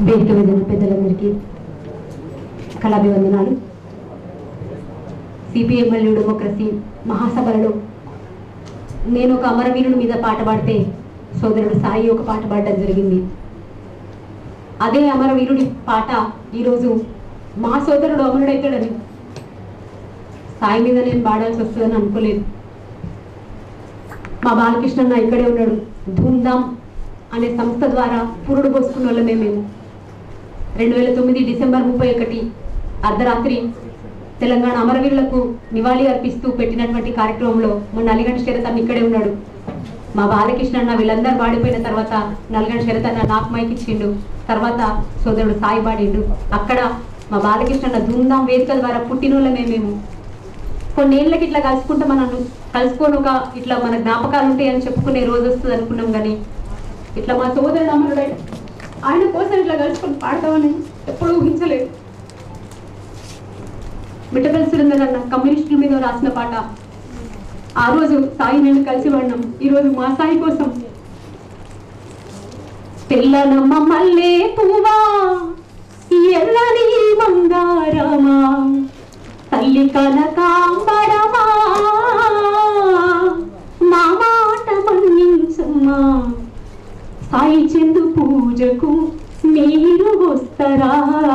వేదిక మీద ఉన్న పెద్దలందరికీ కళాభివందనాలు సిపిఎంఎల్ డెమోక్రసీ మహాసభలలో నేను ఒక అమరవీరుని మీద పాట పాడితే సోదరుడు సాయి ఒక పాట పాడడం జరిగింది అదే అమరవీరుడి పాట ఈరోజు మా సోదరుడు అమరుడైతాడని సాయి మీద నేను పాడాల్సి వస్తుందని అనుకోలేదు మా బాలకృష్ణన్న ఇక్కడే ఉన్నాడు ధూమ్ధామ్ అనే సంస్థ ద్వారా పురుడు పోసుకున్న వాళ్ళమే మేము రెండు వేల తొమ్మిది డిసెంబర్ ముప్పై ఒకటి అర్ధరాత్రి తెలంగాణ అమరవీరులకు నివాళి అర్పిస్తూ పెట్టినటువంటి కార్యక్రమంలో మొన్న నలిగంటి శరత్ అన్న ఇక్కడే ఉన్నాడు మా బాలకృష్ణ అన్న వీళ్ళందరూ పాడిపోయిన తర్వాత నల్గంటి శరత్ అన్న నాకు మైక్ ఇచ్చిండు తర్వాత సోదరుడు సాయి పాడిండు అక్కడ మా బాలకృష్ణ అన్న ధూమ్ధామ్ వేదిక ద్వారా పుట్టినోళ్ళమే మేము కొన్నేళ్ళకి ఇట్లా కలుసుకుంటే మనం కలుసుకొని ఒక ఇట్లా మన జ్ఞాపకాలు ఉంటాయని చెప్పుకునే రోజు వస్తుంది అనుకున్నాం కానీ ఇట్లా మా సోదరుడు అమరుడై ఆయన కోసం ఇట్లా కలుసుకొని పాడతామని ఎప్పుడూ ఊహించలేదు మిట్టపల్లి సురేందర్ అన్న కమ్యూనిస్టుల మీద రాసిన పాట ఆ రోజు సాయి నేను కలిసి పడినాం ఈ రోజు మా సాయి కోసం తెల్లనమ్మ మల్లే పువ్వా ఎల్లని మందారమా తల్లి కనకాంబరమా మా మాట మన్నించమ్మా సాయి చందు పూజకు మీరు వస్తారా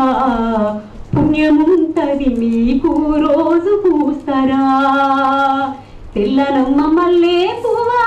పుణ్యముంటది మీకు రోజు పూస్తారా తెల్లనమ్మ మల్లే పువ్వా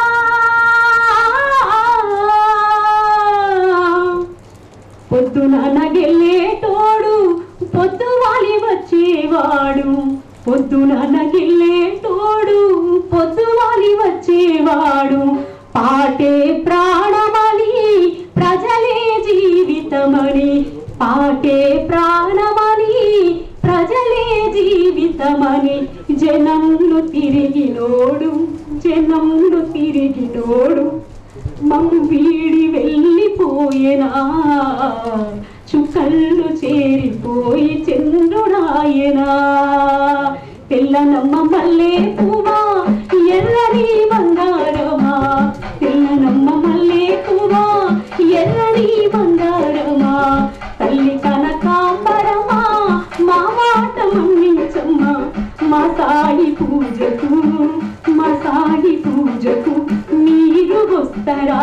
పొద్దున నగిల్లేటోడు పొద్దు వాలి వచ్చేవాడు పొద్దున నగిల్లేటోడు పొద్దు వాలి వచ్చేవాడు పాటే ప్రాణమని ప్రజలే జీవితమని పాటే ప్రాణమని ప్రజలే జీవితమని జనంను తిరిగినోడు జనంను తిరిగినోడు మమ్ము వీడి వెళ్ళిపోయేనా చుక్కళ్ళు చేరిపోయి చంద్రుడాయనా తెల్లనమ్మ మల్లే పువ్వా ఎర్రని బంగారమా తెల్లనమ్మ మల్లే పువ్వా ఎర్రని బంగారమా తల్లి కనకాంబరమా మా మాట మన్నించమ్మా మా సాయి పూజకు మా సాయి పూజకు మీరు వస్తారా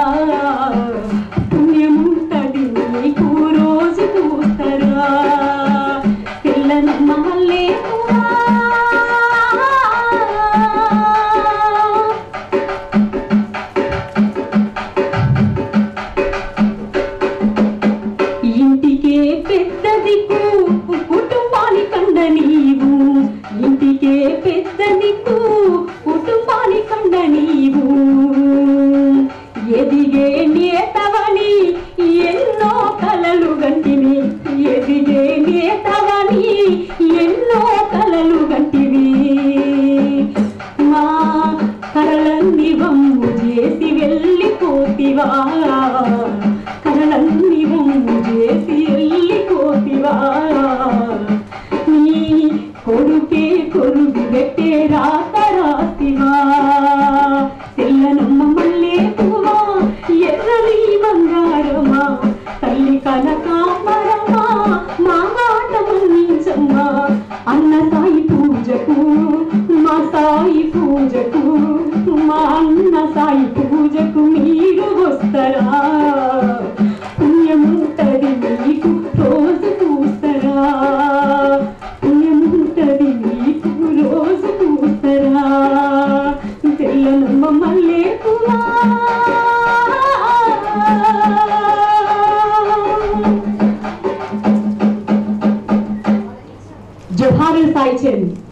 పుణ్యముంటది మీకు రోజు పూస్తారా పిల్లనమ్మ మల్లే పువ్వా. ఇంటికే పెద్ద దిక్కు కుటుంబాని కండ నీవు ఇంటికే పెద్ద దిక్కు కుటుంబాని కండ నీవు ఎదిగే నేతవని ఎన్నో కలలు గంటివి ఎదిగే నేతవని ఎన్నో కలలు గంటివి మా కరలన్ని వమ్ము చేసి వెళ్ళిపోతివా కరలన్ని వమ్ము చేసి వెళ్ళిపోతివా నీ కొడుకే కొరుగు పెట్టే రాత రాతివా తెల్లనమ్మ మల్లే పువ్వా ఎర్రని బంగారమా తల్లి కనకాంబరమా మా మాట మన్నించమ్మా అన్న సాయి పూజకు మా సాయి పూజకు మా అన్న సాయి పూజకు మీరు వస్తారా పుణ్యముంటది మీకు రోజు పూస్తారా పుణ్యముంటది మీకు రోజు పూస్తారా తెల్లనమ్మ మల్లే పువ్వా జోహారులు సాయి చంద్